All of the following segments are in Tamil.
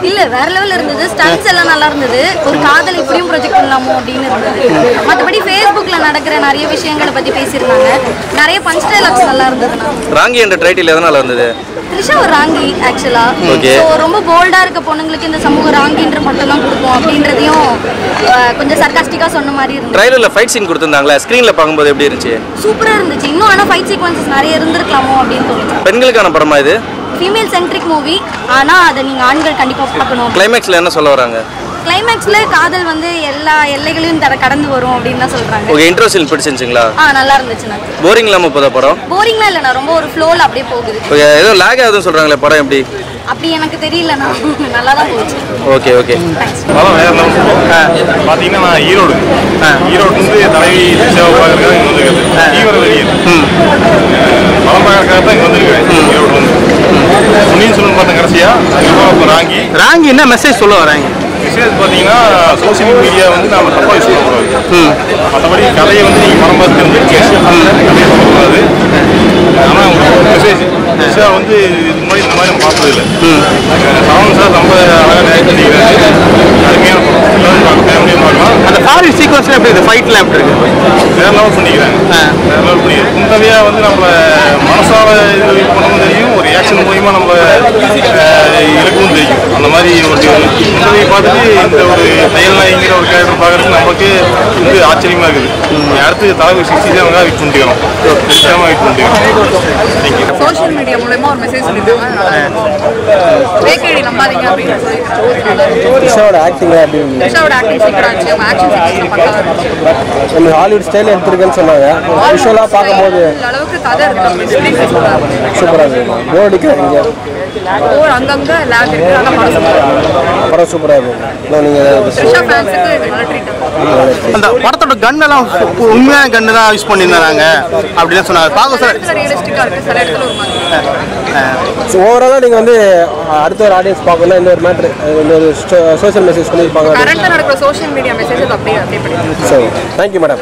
இல்ல வேற லெவல்ல இருந்தது ஸ்டன்ஸ் எல்லாம் நல்லா இருந்தது ஒரு காதல் இப்படியும் ப்ரொஜெக்ட் பண்ணலாமோ அப்படின்னு இருந்தது மற்றபடி ஃபேஸ்புக்ல நடக்கிற நிறைய விஷயங்களை பத்தி பேசியிருந்தாங்க நிறைய பஞ்ச் டைலாக்ஸ் நல்லா இருந்ததுண்ணா ராங்கி என்ற டைட்டில் எதனால் வந்தது த்ரிஷா ஒரு ராங்கி ஆக்சுவலா Okay. ஸோ ரொம்ப போல்டா இருக்க பொண்ணுங்களுக்கு இந்த சமூகம் ராங்கின்ற மட்டும் தான் கொடுக்கும் அப்படின்றதையும் அஹ், கொஞ்சம் சர்க்காஸ்டிக்கா சொன்ன மாதிரி இருந்தது ட்ரைலரில் ஃபைட் சீன் கொடுத்துருந்தாங்களே ஸ்க்ரீனில் பார்க்கும்போது எப்படி இருந்துச்சு சூப்பரா இருந்துச்சு இன்னும் ஆனா ஃபைட் சீக்வன்சஸ் நிறைய இருந்திருக்கலாமோ அப்படின்னு தோணுச்சு பெண்களுக்கான படமா இது ஃபீமேல் சென்ட்ரிக் மூவி ஆனா அதை நீங்க ஆண்கள் கண்டிப்பா பார்க்கணும் கிளைமேக்ஸில் என்ன சொல்ல வராங்க கிளைமேக்ஸ்ல காதல் வந்து எல்லா எல்லைகளையும் தர கடந்து வரும் அப்படின்னு தான் சொல்றாங்க ஓகே இன்ட்ரோ சீன் பிடிச்சிருந்துச்சிங்களா ஆ நல்லா இருந்துச்சுண்ணா போரிங் இல்லாமல் போதா படம் போரிங்லாம் இல்லைண்ணா ரொம்ப ஒரு ஃப்ளோவில் அப்படியே போகுது ஓகே ஏதோ லேக் ஆகுதுன்னு சொல்கிறாங்களே படம் எப்படி அப்படி எனக்கு தெரியலண்ணா நல்லா தான் போச்சு ஓகே ஓகே படம் வேற லெவல் சொல்லுவோம் பார்த்தீங்கன்னா நான் ஈரோடு ஈரோடு வந்து தலைவி சேவை பார்க்கறதுக்காக இங்கே வந்துருக்குது தீவிர வெளியர் படம் பார்க்கறதுக்காக தான் இங்கே வந்திருக்கிறேன் ஈரோடு வந்து பொன்னியின் செல்வன் பார்த்தேன் கடைசியா அதுக்கப்புறம் இப்போ ராங்கி ராங்கி என்ன மெசேஜ் சொல்ல வராங்க விஷயம் பார்த்தீங்கன்னா சோசியல் மீடியா வந்து நாம தப்பாக யூஸ் பண்ணக்கூடாது மற்றபடி கதையை வந்து நீங்கள் படம் பார்த்து தெரிஞ்சுக்கங்க கதையை சொல்லக்கூடாது ஆனால் ஒரு மெசேஜ் விஷயம் வந்து இதுக்கு முன்னாடி இந்த மாதிரி நம்ம பார்த்தது இல்லை சரவணன் சார் ரொம்ப அழகாக நேரம் பண்ணிக்கிறாரு அருமையான படம் எல்லாரும் பார்க்க ஃபேமிலியும் பார்க்கலாம் அந்த ஃபாரின் சீக்வன்ஸ்ல எப்படி இருக்கு ஃபைட்லாம் எப்படி இருக்கு வேற லெவல் பண்ணிக்கிறாங்க வேற லெவல் பண்ணிக்கிறாங்க குந்தவையா வந்து நம்மள மனசால இது பண்ணவும் தெரியும் ஒரு ஆக்ஷன் மூலியமா நம்ம அஹ், இலக்கும் தெரியும் அந்த மாதிரி ஒரு குந்தவையை பார்த்துட்டு இந்த ஒரு தையல் நாய்ங்கிற ஒரு கேரக்டர் பார்க்கறது நமக்கு வந்து ஆச்சரியமா இருக்குது அடுத்து தலைவர் சிக்ஸ்டி செவன் வெயிட் பண்ணிக்கிறோம் நிச்சயமா வெயிட் பண்ணிக்கிறோம் தேங்க்யூ சோஷியல் மீடியா மூலயமா ஒரு மெசேஜ் சொல்லியிருக்காங்க வேக்கேடி நம்பாதீங்க அப்படின்னு சொல்லியிருக்காங்க த்ரிஷாவோட ஆக்டிங் அப்படி த்ரிஷாவோட ஆக்டிங் சூப்பராக இருந்துச்சு அவங்க ஆக்ஷன் சீக்வன்ஸ் பக்காவாக இருந்துச்சு நம்ம ஹாலிவுட் ஸ்டைல் எடுத்திருக்கேன்னு சொன்னாங்க விஷுவலாக பார்க்கும்போது இந்த அளவுக்கு கதை இருக்கு ஸ்கிரீன் சூப்பராக இருக்கு சூப்பராக இருக்கு போர் அடிக்காதீங்க ஒவ்வொரு அங்கங்க லேக் இருக்கு ஆனால் படம் சூப்பராக இருக்கு படம் சூப்பராக இருக்கும் இன்னும் நீங்கள் த்ரிஷா ஃபேன்ஸுக்கு இது நல்ல ட்ரீட் அந்த படத்தோட கன் எல்லாம் உண்மையான கன்னு தான் யூஸ் பண்ணியிருந்தாங்க அப்படின்னு சொன்னாங்க பார்க்க சார் இடத்துல ரியலிஸ்டிக்காக இருக்கு சில இடத்துல ஒரு மாதிரி ஸோ ஓவராலாக நீங்கள் வந்து அடுத்த ஒரு ஆடியன்ஸ் பார்க்கணும் இந்த ஒரு மேட்ரு இந்த ஒரு சோஷியல் மெசேஜ் சொல்லியிருப்பாங்க கரண்ட்டாக நடக்கிற சோஷியல் மீடியா மெசேஜ் அது அப்படியே அப்படியே படிக்கும் ஸோ தேங்க்யூ மேடம்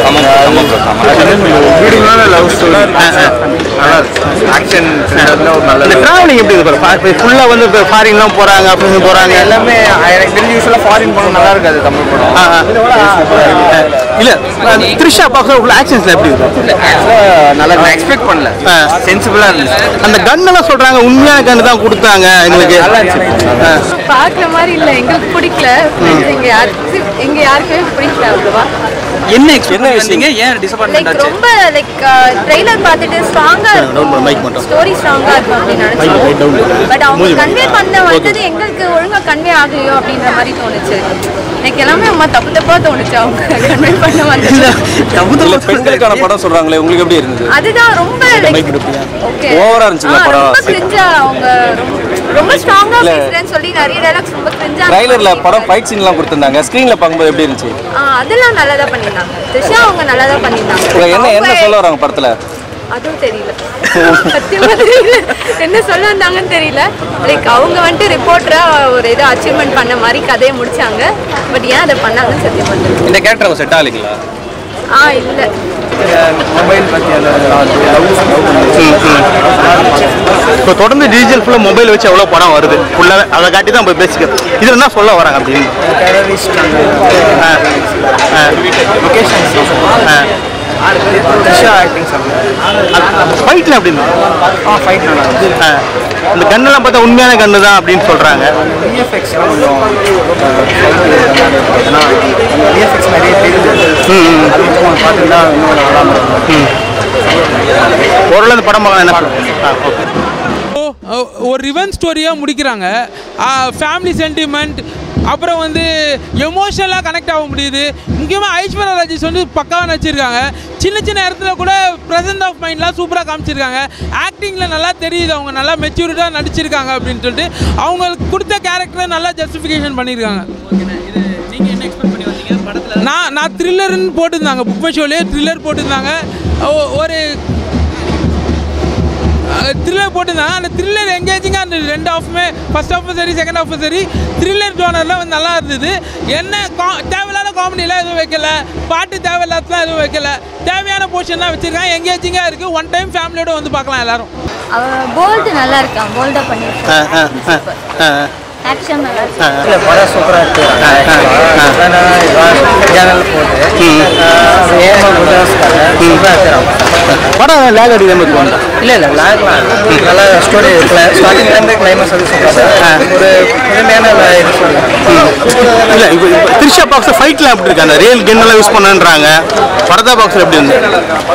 வீடுனால லவ் ஸ்டோரி நல்லா ஆக்ஷன் ஒரு நல்ல இந்த டிராவலிங் எப்படி இருக்கு ஃபுல்லாக வந்து இப்போ ஃபாரின்லாம் போகிறாங்க அப்படின்னு போகிறாங்க எல்லாமே எனக்கு தெரிஞ்ச யூஸ்வலாக ஃபாரின் படம் நல்லா இருக்காது தமிழ் படம் இல்லை த்ரிஷா பார்க்க உள்ள ஆக்ஷன்ஸ்ல எப்படி இருக்கும் நல்லா நான் எக்ஸ்பெக்ட் பண்ணல சென்சிபிளாக இருந்துச்சு அந்த கன் எல்லாம் சொல்றாங்க உண்மையான கன்னு தான் கொடுத்தாங்க எங்களுக்கு ஆ. பார்க்குற மாதிரி இல்லை எங்களுக்கு பிடிக்கல எங்க யாருக்கு எங்க யாருக்குமே பிடிக்கல அவ்வளோவா என்ன என்ன விஷயங்க ஏன் டிசப்பாயின்மெண்ட் லைக் ரொம்ப லைக் ட்ரெய்லர் பார்த்துட்டு ஸ்ட்ராங்கா mic மட்டும். இருக்கும் ஸ்டோரி ஸ்ட்ராங்கா இருக்கும் அப்படின்னு நினைச்சோம் பட் அவங்க கன்வே பண்ண வந்தது எங்களுக்கு ஒழுங்கா கன்வே ஆகலையோ அப்படின்ற மாதிரி தோணுச்சு எனக்கு எல்லாமே அம்மா தப்பு தப்பா தோணுச்சு அவங்க கன்வே பண்ண வந்தது இல்ல பெண்களுக்கான படம் சொல்றாங்களே உங்களுக்கு எப்படி இருந்தது அதுதான் ரொம்ப ஓகே Over ஆ இருந்துச்சுங்களா படம்? ரொம்ப கிரிஞ்சா அவங்க ரொம்ப- ரொம்ப ஸ்ட்ராங்கா இல்ல. பேசுறேன்னு சொல்லி நிறைய டைலாக்ஸ் ரொம்ப கிரிஞ்சா ட்ரைலர்ல படம் ஃபைட் சீன்லாம் கொடுத்திருந்தாங்க ஸ்க்ரீன்ல பார்க்கும்போது எப்படி இருந்துச்சு அதெல்லாம் நல்லா தான் பண்ணியிருந்தாங்க திஷா அவங்க நல்லா தான் பண்ணியிருந்தாங்க உங்க என்ன என்ன அவங்க- சொல்ல வராங்க படத்துல அதுவும் தெரியல சத்தியமா தெரியல என்ன சொல்ல வந்தாங்கன்னு தெரியல லைக் அவங்க வந்துட்டு ரிப்போர்ட்டரா ஒரு ஏதோ அச்சீவ்மெண்ட் பண்ண மாதிரி கதையை முடிச்சாங்க பட் ஏன் அதை பண்ணாங்கன்னு சத்தியமா தெரியல இந்த கேரக்டர் அவங்க செட் ஆகலைங்களா ஆ இல்ல மொபைல் பற்றி இப்போ தொடர்ந்து டிஜிட்டல் ஃபுல்லாக மொபைல் வச்சு எவ்வளோ படம் வருது ஃபுல்லாக அதை காட்டி தான் இப்போ பேசிக்க இதில் என்ன சொல்ல வராங்க அப்படின்னு ஆ ஆ லொகேஷன்ஸ் ஆ த்ரிஷா ஆக்டிங் ஃபைட்டில் அப்படின்னு ஆ ஃபைட் நல்லா ஆ இந்த கன்னெல்லாம் பார்த்தா உண்மையான கன்று தான் அப்படின்னு சொல்கிறாங்க விஎஃப்எக்ஸ்லாம் கொஞ்சம் ஏன்னா விஎஃப்எக்ஸ் நிறைய தெரியுது அது மட்டும் பார்த்துருந்தா இன்னும் நல்லா இருக்கும் ஓரளவு இந்த படம் பார்க்கலாம் என்ன சொல்லுங்க ஆ ஓகே அஹ் ஒரு ரிவன் ஸ்டோரியாக முடிக்கிறாங்க ஃபேமிலி சென்டிமெண்ட் அப்புறம் வந்து எமோஷனலாக கனெக்ட் ஆக முடியுது முக்கியமாக ஐஸ்வர்யா ராஜேஷ் வந்து பக்காவாக நடிச்சிருக்காங்க சின்ன சின்ன இடத்துல கூட ப்ரெசன்ட் ஆஃப் மைண்ட்லாம் சூப்பராக காமிச்சிருக்காங்க ஆக்டிங்கில் நல்லா தெரியுது அவங்க நல்லா மெச்சூரிட்டாக நடிச்சிருக்காங்க அப்படின்னு சொல்லிட்டு அவங்களுக்கு கொடுத்த கேரக்டரை நல்லா ஜஸ்டிஃபிகேஷன் பண்ணியிருக்காங்க நான் நான் த்ரில்லர்னு போட்டிருந்தாங்க புக் மை ஷோலேயே த்ரில்லர் போட்டிருந்தாங்க ஒ- ஒரு த்ரில்லர் போட்டிருந்தாங்க அந்த த்ரில்லர் எங்கேஜிங்காக இருந்தது ரெண்டு ஹாஃபுமே ஃபர்ஸ்ட் ஹாஃபும் சரி செகண்ட் ஹாஃபும் சரி த்ரில்லர் ஜோனர்லாம் வந்து நல்லா இருந்தது என்ன கா தேவையில்லாத காமெடியெலாம் எதுவும் வைக்கல பாட்டு தேவையில்லாதலாம் எதுவும் வைக்கல தேவையான போர்ஷன் தான் வச்சுருக்காங்க எங்கேஜிங்காக இருக்குது ஒன் டைம் ஃபேமிலியோட வந்து பார்க்கலாம் எல்லாரும் அவன் போல்டு நல்லா இருக்கான் போல்டா பண்ணியிருக்கான் ஆ ஆ ஆ ஆ ஆக்ஷன் நல்லா இருக்கு இல்லை படம் சூப்பராக எடுத்துக்கிறாங்க சேனல் போட்டு ஏமா குஜராஸ்கார சூப்பராக எடுத்துக்கிறாங்க படம் லேக் அடிக்கிற மாதிரி தோணுதா இல்லை இல்லை லாக்லாம் நல்லா ஸ்டோரி ஸ்டார்டிங்லேருந்து கிளைமேக்ஸ் வந்து சூப்பராக ஒரு புதுமையான இது சொல்லுவாங்க இல்ல இப்போ இப்போ திரிஷா பாக்ஸ் ஃபைட்ல எப்படி இருக்கு அந்த ரியல் கன் எல்லாம் யூஸ் பண்ணன்றாங்க பரதா பாக்ஸ்ல எப்படி இருந்து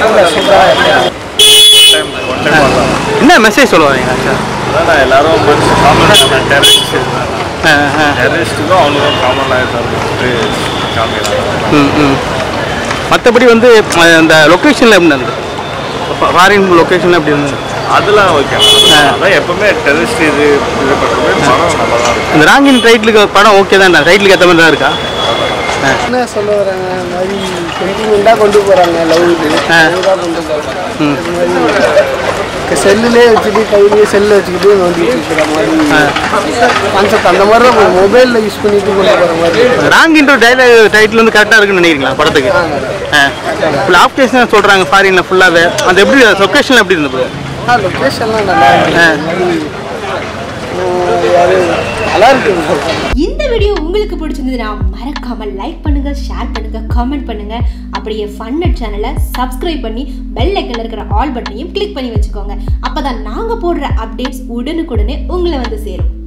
என்ன மெசேஜ் சொல்ல வரீங்க அதான் எல்லாரும் காமன் டெரரிஸ்ட் டெரரிஸ்ட்டுக்கும் அவனுக்கும் காமனாக இருக்காங்க காமிக்கிறாங்க ம் ம் மற்றபடி வந்து அஹ், அந்த லொக்கேஷனில் எப்படி இருந்தது ஃபாரின் லொக்கேஷனில் எப்படி இருந்தது அதெல்லாம் ஓகே அதான் எப்பவுமே டெரரிஸ்ட் இது இது பண்ணுறது படம் நல்லா தான் இருக்கும் இந்த ராங்கின் டைட்டிலுக்கு படம் ஓகே தான் டைட்டிலுக்கு ஏற்ற மாதிரி தான் இருக்கா என்ன சொல்ல வராங்க இந்த மாதிரி சென்டிமெண்ட்டாக கொண்டு போகிறாங்க லவ் இது ஆ. லவ்வாக கொண்டு போகிறாங்க ம் செல்லுலே வச்சுட்டு கையிலேயே செல்லு வச்சுக்கிட்டு நோண்டிட்டு இருக்கிற மாதிரி கான்செப்ட் அந்த மாதிரி தான் மொபைலில் யூஸ் பண்ணிட்டு கொண்டு போகிற மாதிரி ராங்கின்ற டைலாக் டைட்டில் வந்து கரெக்டாக இருக்குன்னு நினைக்கிறீங்களா படத்துக்கு ஃபுல் ஆஃப் கேஸ் சொல்கிறாங்க ஃபாரினில் ஃபுல்லாகவே அது எப்படி லொக்கேஷனில் எப்படி இருந்தது ஆ லொக்கேஷன்லாம் நல்லா இருக்கு ஆ. இந்த மாதிரி, ஆ, யாரு நல்லா இருக்கு இந்த வீடியோ உங்களுக்கு பிடிச்சிருந்ததுன்னா மறக்காம லைக் பண்ணுங்க ஷேர் பண்ணுங்க காமெண்ட் பண்ணுங்க அப்படியே ஃபன்னட் சேனலை சப்ஸ்கிரைப் பண்ணி பெல் ஐக்கன்ல இருக்கிற ஆல் பட்டனையும் கிளிக் பண்ணி வச்சுக்கோங்க அப்பதான் நாங்க போடுற அப்டேட்ஸ் உடனுக்குடனே உங்களை வந்து சேரும்